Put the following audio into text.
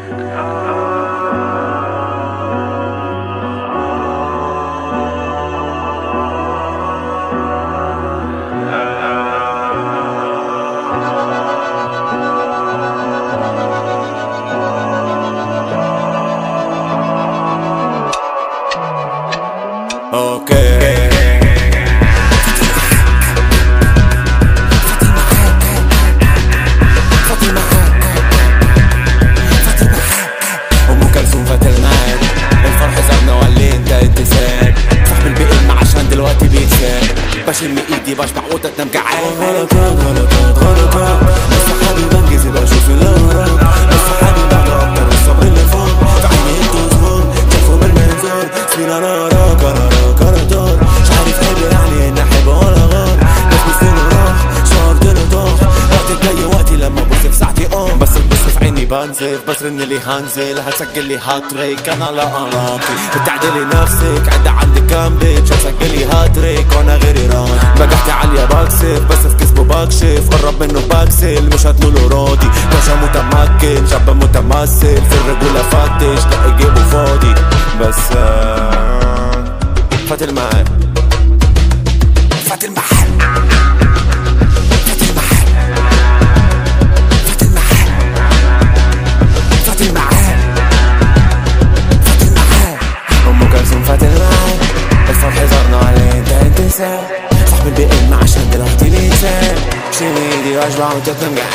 اوكي ام كلثوم فات المعاد الفرح زارنا وعلي انت اتساب صاحب البقلم عشان دلوقتي بيتساب بشم ايدي بشبع وتتنام جعان غلطات غلطات غلطات بس صحابي بنجز بشوف اللي وراك بس صحابي بعد اكتر الصبر اللي فوق في عيني انتوا صغار شافوا بالمنظار سنين انا وراك انا وراك انا دار مش عارف حب يعني ان احب ولا غار ناس بيستنوا راح شهر دل طاح وقت الجاي وقتي لما ابص في ساعتي اه بس البص في عيني بنزف بس رن لي هنزل هتسجل لي هاتريك انا لا اراكي بتعدلي نفسك عد عندي كام بيتش هتسجل لي هاتريك وانا غيري راضي نجحتي عالية بكسف بس في كسبه بكشف قرب منه بكسل مش هتنوله راضي باشا متمكن شاب متمثل في الرجولة فتش لا جيبه فاضي بس آه، فات المعاد فات المحل فات المحل فات المحل فات المعاد فات المعاد ام كلثوم فات المعاد الفرح زارنا عليه انت انتساب صاحب البقلم عشان دلوقتي بيتساب شيل ايدي واشبع وانت تنجح